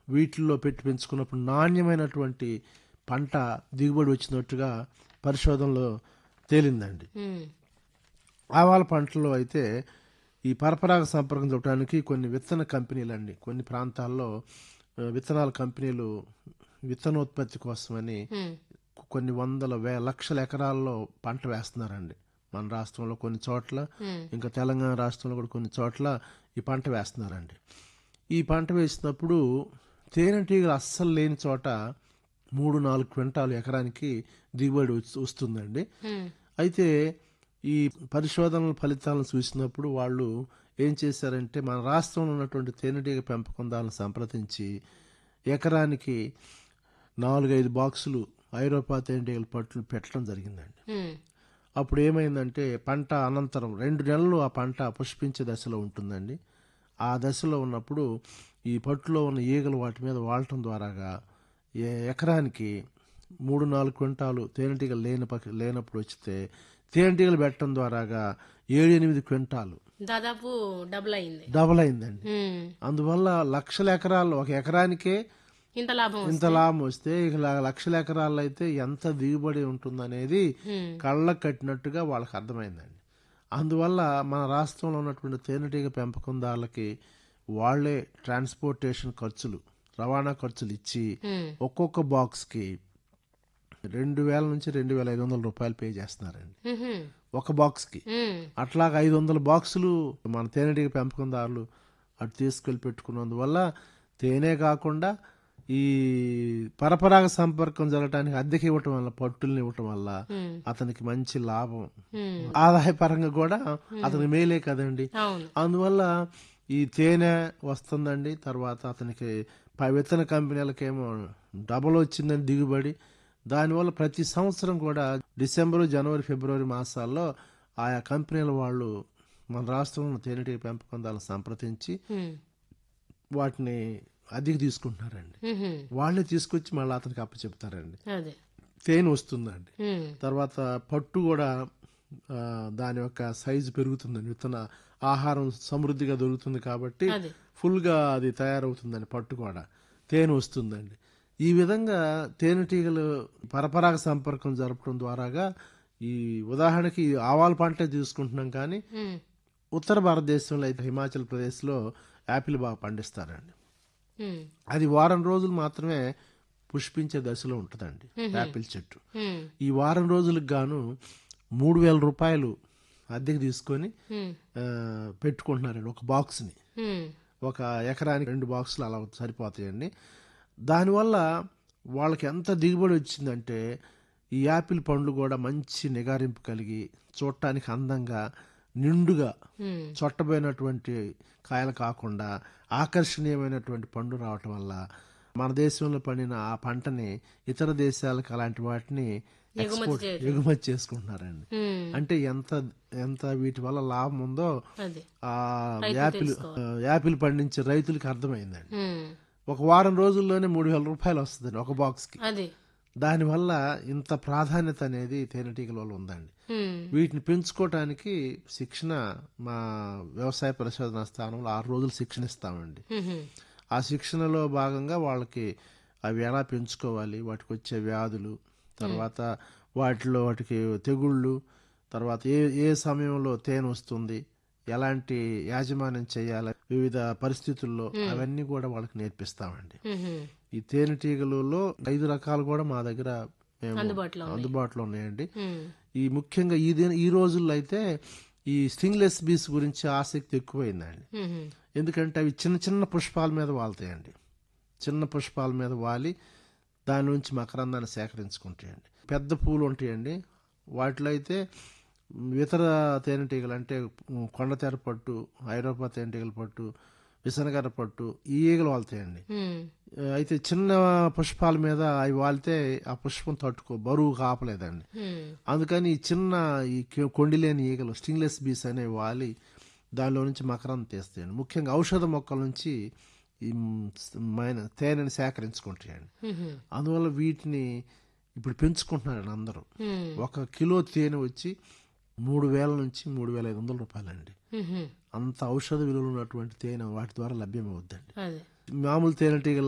వీటిల్లో పెట్టి పెంచుకున్నప్పుడు నాణ్యమైనటువంటి పంట దిగుబడి వచ్చినట్టుగా పరిశోధనలో తేలిందండి ఉమ్, ఆవాల పంటలో అయితే ఈ పరపరాగ సంపర్కం చూడటానికి కొన్ని విత్తన కంపెనీలు అండి కొన్ని ప్రాంతాల్లో ఆ, విత్తనాల కంపెనీలు విత్తనోత్పత్తి కోసమని ఉమ్, కొన్ని వందల వే లక్షల ఎకరాల్లో పంట వేస్తున్నారండి మన రాష్ట్రంలో కొన్ని చోట్ల ఉమ్, ఇంకా తెలంగాణ రాష్ట్రంలో కూడా కొన్ని చోట్ల ఈ పంట వేస్తున్నారండి ఈ పంట వేసినప్పుడు తేనెటీగలు అస్సలు లేని చోట మూడు నాలుగు క్వింటాలు ఎకరానికి దిగుబడి వస్తు- వస్తుందండి ఉమ్, అయితే ఈ పరిశోధనల ఫలితాలను చూసినప్పుడు వాళ్ళు ఏం చేశారంటే మన రాష్ట్రంలో ఉన్నటువంటి తేనెటీగ పెంపకందారులను సంప్రదించి ఎకరానికి నాలుగైదు బాక్సులు ఐరోపా తేనెటీగల పట్లు పెట్టడం జరిగిందండి ఉమ్, అప్పుడు ఏమైందంటే పంట అనంతరం రెండు నెలలు ఆ పంట పుష్పించే దశలో ఉంటుందండి ఆ దశలో ఉన్నప్పుడు ఈ పట్టులో ఉన్న ఈగలు వాటి మీద వాడటం ద్వారాగా ఏ- ఎకరానికి మూడు నాలుగు క్వింటాలు తేనెటీగలు లేని పక్క లేనప్పుడు వచ్చితే తేనెటీగలు పెట్టడం ద్వారాగా ఏడు ఎనిమిది క్వింటాలు దాదాపు డబుల్ అయింది డబల్ అయిందండి ఉమ్, అందువల్ల లక్షల ఎకరాలు ఒక ఎకరానికే ఇంత లాభం ఇంత లాభం వస్తే ఇక ల- లక్షల ఎకరాల్లో అయితే ఎంత దిగుబడి ఉంటుందనేది ఉమ్, కళ్ళకు కట్టినట్టుగా వాళ్ళకి అర్థమైందండి అందువల్ల మన రాష్ట్రంలో ఉన్నటువంటి తేనెటీగ పెంపకందారులకి వాళ్ళే ట్రాన్స్పోర్టేషన్ ఖర్చులు రవాణా ఖర్చులు ఇచ్చి ఉమ్, ఒక్కొక్క బాక్స్కి రెండు వేల నుంచి రెండు వేల ఐదు వందల రూపాయలు పే చేస్తున్నారండి ఉహుం, ఒక బాక్స్కి ఉమ్, అట్లాగా ఐదు వందల బాక్సులు మన తేనెటీగ పెంపకందారులు అటు తీసుకెళ్ళి పెట్టుకున్నందువల్ల తేనె కాకుండా ఈ పరపరాగ సంపర్కం జరగడానికి అద్దెకి ఇవ్వటం వల్ల పట్టుల్ని ఇవ్వటం వల్ల ఉమ్, అతనికి మంచి లాభం ఉమ్, ఆదాయపరంగా కూడా అతని మేలే కదండి అవును అందువల్ల ఈ తేనె వస్తుందండి తర్వాత అతనికి ప- విత్తన కంపెనీలకేమో డబల్ వచ్చిందని దిగుబడి దానివల్ల ప్రతి సంవత్సరం కూడా డిసెంబరు జనవరి ఫిబ్రవరి మాసాల్లో ఆయా కంపెనీల వాళ్ళు మన రాష్ట్రంలో తేనెటీగ పెంపకందాలను సంప్రదించి ఉమ్, వాటిని అద్దెకి తీసుకుంటున్నారండి ఉహుం, వాళ్ళే తీసుకొచ్చి మళ్ళీ అతనికి అప్పచెప్తారండి అదే తేనె వస్తుందండి ఉమ్, తర్వాత పట్టు కూడా ఆ, దాని యొక్క సైజు పెరుగుతుందని విత్తన ఆహారం సమృద్ధిగా దొరుకుతుంది కాబట్టి అదే ఫుల్గా అది తయారవుతుందండి పట్టు కూడా తేనె వస్తుందండి ఈ విధంగా తేనెటీగలు పరపరాగ సంపర్కం జరపడం ద్వారాగా ఈ ఉదాహరణకి ఆవాల పంటే తీసుకుంటున్నాం కానీ ఉమ్, ఉత్తర భారతదేశంలో అయితే హిమాచల్ ప్రదేశ్లో యాపిల్ బాగా పండిస్తారండి ఉమ్, అది వారం రోజులు మాత్రమే పుష్పించే దశలో ఉంటుందండి యాపిల్ చెట్టు ఉమ్, ఈ వారం రోజులకు గాను మూడు వేల రూపాయలు అద్దెకి తీసుకొని ఉమ్, ఆ, పెట్టుకుంటున్నారండి ఒక బాక్స్ని ఉమ్, ఒక ఎకరానికి రెండు బాక్సులు అలా సరిపోతాయండి దానివల్ల వాళ్ళకి ఎంత దిగుబడి వచ్చిందంటే ఈ యాపిల్ పండ్లు కూడా మంచి నిగారింపు కలిగి చూడటానికి అందంగా నిండుగా ఉమ్, చొట్టబోయినటువంటి కాయలు కాకుండా ఆకర్షణీయమైనటువంటి పండు రావటం వల్ల మన దేశంలో పండిన ఆ పంటని ఇతర దేశాలకు అలాంటి వాటిని ఎక్స్పోర్ట్ ఎగుమతి చేసుకుంటున్నారండి ఉమ్, అంటే ఎంత ఎంత వీటి వల్ల లాభం ఉందో అదే ఆ యాపిల్ ఆ, యాపిల్ పండించే రైతులకి అర్థమైందండి ఉమ్, ఒక వారం రోజుల్లోనే మూడు వేల రూపాయలు వస్తుందండి ఒక బాక్స్కి అదే దానివల్ల ఇంత ప్రాధాన్యత అనేది తేనెటీగల వల్ల ఉందండి ఉమ్, వీటిని పెంచుకోవటానికి శిక్షణ మా వ్యవసాయ పరిశోధన స్థానంలో ఆరు రోజులు శిక్షణ ఇస్తామండి ఉహుం, ఆ శిక్షణలో భాగంగా వాళ్ళకి అవి ఎలా పెంచుకోవాలి వాటికి వచ్చే వ్యాధులు తర్వాత వాటిలో వాటికి తెగుళ్ళు తర్వాత ఏ ఏ సమయంలో తేనె వస్తుంది ఎలాంటి యాజమాన్యం చేయాలి వివిధ పరిస్థితుల్లో అవన్నీ కూడా వాళ్ళకి నేర్పిస్తామండి ఉహుం, ఈ తేనెటీగలలో ఐదు రకాలు కూడా మా దగ్గర మేము అందుబాటులో ఉంది. అందుబాటులో ఉన్నాయండి ఉమ్, ఈ ముఖ్యంగా ఈ దిన ఈ రోజుల్లో అయితే ఈ స్టింగ్లెస్ బీస్ గురించి ఆసక్తి ఎక్కువైందండి ఉహుం, ఎందుకంటే అవి చిన్న చిన్న పుష్పాల మీద వాళ్తాయండి చిన్న పుష్పాల మీద వాలి దాని నుంచి మకరందాన్ని సేకరించుకుంటాయండి పెద్ద పూలు ఉంటాయండి వాటిలో అయితే ఇతర తేనెటీగలు అంటే కొండతెర పట్టు ఐరోపా తేనెటీగల పట్టు విసనగర పట్టు ఈ ఈగలు వాళ్తాయండి ఉమ్, అయితే చిన్న పుష్పాల మీద అవి వాలితే ఆ పుష్పం తట్టుకో బరువు కాపలేదండి ఉమ్, అందుకని ఈ చిన్న ఈ కి- కొండిలేని ఈగలు స్టింగ్లెస్ బీస్ అనేవి వాలి దానిలో నుంచి మకరం తీస్తాయండి ముఖ్యంగా ఔషధ మొక్కల నుంచి ఈ మైన తేనెని సేకరించుకుంటాయండి ఉహుం, అందువల్ల వీటిని ఇప్పుడు పెంచుకుంటున్నారండి అందరూ ఉమ్, ఒక కిలో తేనె వచ్చి మూడు వేల నుంచి మూడు వేల ఐదు వందల రూపాయలండి ఉహుం, అంత ఔషధ విలువలు ఉన్నటువంటి తేనె వాటి ద్వారా లభ్యమవుద్దండి అదే మామూలు తేనెటీగల